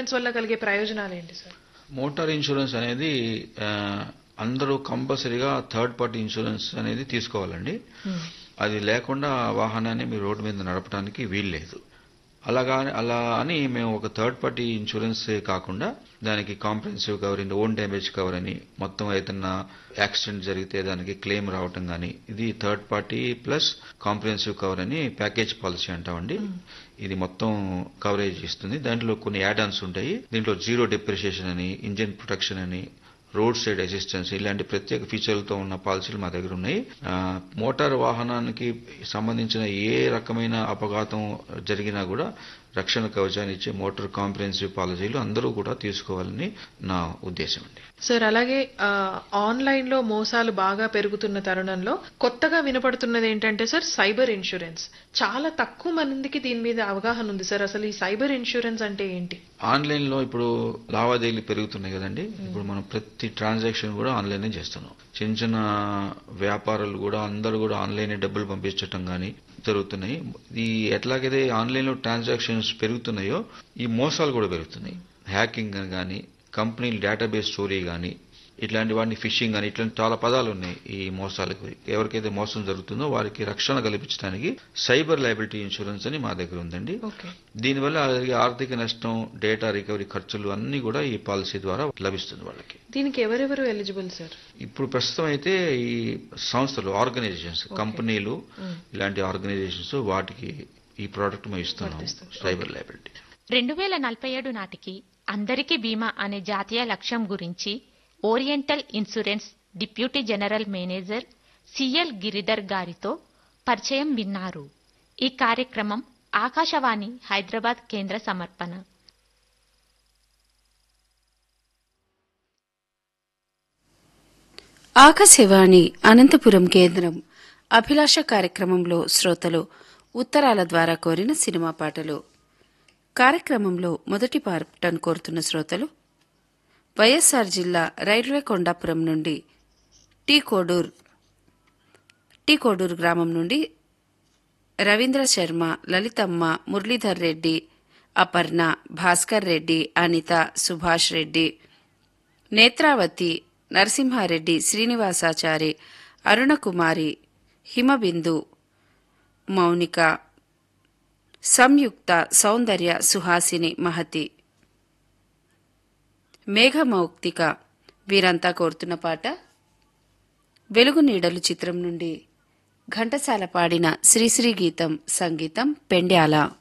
Insurance వల్ల కలిగే ప్రయోజనాలు ఏంటి సార్ మోటార్ ఇన్సూరెన్స్ అనేది ఆ, అందరూ కంపల్సరీగా థర్డ్ పార్టీ ఇన్సూరెన్స్ అనేది తీసుకోవాలండి అది లేకుండా ఆ వాహనాన్ని మీరు రోడ్డు మీద నడపడానికి వీల్లేదు అలాగా అలా అని మేము ఒక థర్డ్ పార్టీ ఇన్సూరెన్స్ కాకుండా దానికి comprehensive cover and own damage cover అని మొత్తం ఏదన్నా యాక్సిడెంట్ జరిగితే దానికి క్లెయిమ్ రావటం కానీ ఇది third party plus comprehensive cover అని ప్యాకేజ్ పాలసీ అంటామండి ఇది మొత్తం కవరేజ్ ఇస్తుంది దాంట్లో కొన్ని యాడ్ ఆన్స్ ఉంటాయి దీంట్లో జీరో డిప్రిషియేషన్ అని ఇంజిన్ ప్రొటెక్షన్ అని రోడ్ సైడ్ అసిస్టెన్స్ ఇలాంటి ప్రత్యేక ఫీచర్లతో ఉన్న పాలసీలు మా దగ్గర ఉన్నాయి ఆ, మోటార్ వాహనానికి సంబంధించిన ఏ రకమైన అపఘాతం జరిగినా కూడా రక్షణ కవచాన్ని ఇచ్చే మోటార్ కాంప్రహెన్సివ్ పాలసీలు అందరూ కూడా తీసుకోవాలని నా ఉద్దేశం అండి సార్ అలాగే ఆ, ఆన్లైన్ లో మోసాలు బాగా పెరుగుతున్న తరుణంలో కొత్తగా వినపడుతున్నది ఏంటంటే సార్ సైబర్ ఇన్సూరెన్స్ చాలా తక్కువ మందికి దీని మీద అవగాహన ఉంది సార్ అసలు ఈ సైబర్ ఇన్సూరెన్స్ అంటే ఏంటి ఆన్లైన్ లో ఇప్పుడు లావాదేవీలు పెరుగుతున్నాయి కదండి ఇప్పుడు మనం ప్రతి ట్రాన్సాక్షన్ కూడా ఆన్లైనే చేస్తున్నాం చిన్న చిన్న వ్యాపారాలు కూడా అందరూ కూడా ఆన్లైనే డబ్బులు పంపించటం కానీ జరుగుతున్నాయి ఈ ఎట్లాగైతే ఆన్లైన్ లో ట్రాన్సాక్షన్స్ పెరుగుతున్నాయో ఈ మోసాలు కూడా పెరుగుతున్నాయి హ్యాకింగ్ కానీ కంపెనీ డేటాబేస్ స్టోరీ కానీ ఇట్లాంటి వాటిని ఫిషింగ్ అని ఇట్లాంటి చాలా పదాలు ఉన్నాయి ఈ మోసాలకు ఎవరికైతే మోసం జరుగుతుందో వారికి రక్షణ కల్పించడానికి సైబర్ లైబిలిటీ ఇన్సూరెన్స్ అని మా దగ్గర ఉందండి ఓకే దీనివల్ల జరిగే ఆర్థిక నష్టం డేటా రికవరీ ఖర్చులు అన్ని కూడా ఈ పాలసీ ద్వారా లభిస్తుంది వాళ్ళకి దీనికి ఎవరెవరు ఎలిజిబుల్ సార్ ఇప్పుడు ప్రస్తుతం అయితే ఈ సంస్థలు ఆర్గనైజేషన్స్ కంపెనీలు ఇలాంటి ఆర్గనైజేషన్స్ వాటికి ఈ ప్రోడక్ట్ మేము ఇస్తున్నాం వర్తిస్తుంది. సైబర్ లైబిలిటీ రెండు వేల నలభై ఏడు నాటికి అందరికీ బీమా అనే జాతీయ లక్ష్యం గురించి oriental insurance deputy general manager CL Giridhar గారితో పరిచయం విన్నారు ఈ కార్యక్రమం ఆకాశవాణి హైదరాబాద్ కేంద్ర సమర్పణ ఆకాశవాణి అనంతపురం కేంద్రం అభిలాష కార్యక్రమంలో శ్రోతలు ఉత్తరాల ద్వారా కోరిన సినిమా పాటలు కార్యక్రమంలో మొదటి పాటను కోరుతున్న శ్రోతలు వైఎస్ఆర్ జిల్లా రైల్వే కొండాపురం నుండి టీ కోడూర్ టీ కోడూరు గ్రామం నుండి రవీంద్ర శర్మ లలితమ్మ మురళీధర్ రెడ్డి అపర్ణ భాస్కర్ రెడ్డి అనిత సుభాష్ రెడ్డి నేత్రావతి నరసింహారెడ్డి శ్రీనివాసాచారి అరుణకుమారి హిమబిందు మౌనిక సంయుక్త సౌందర్య సుహాసిని మహతి మేఘమౌక్తిక వీరంతా కోరుతున్న పాట వెలుగు నీడలు చిత్రం నుండి ఘంటసాల పాడిన శ్రీశ్రీ గీతం సంగీతం పెండ్యాల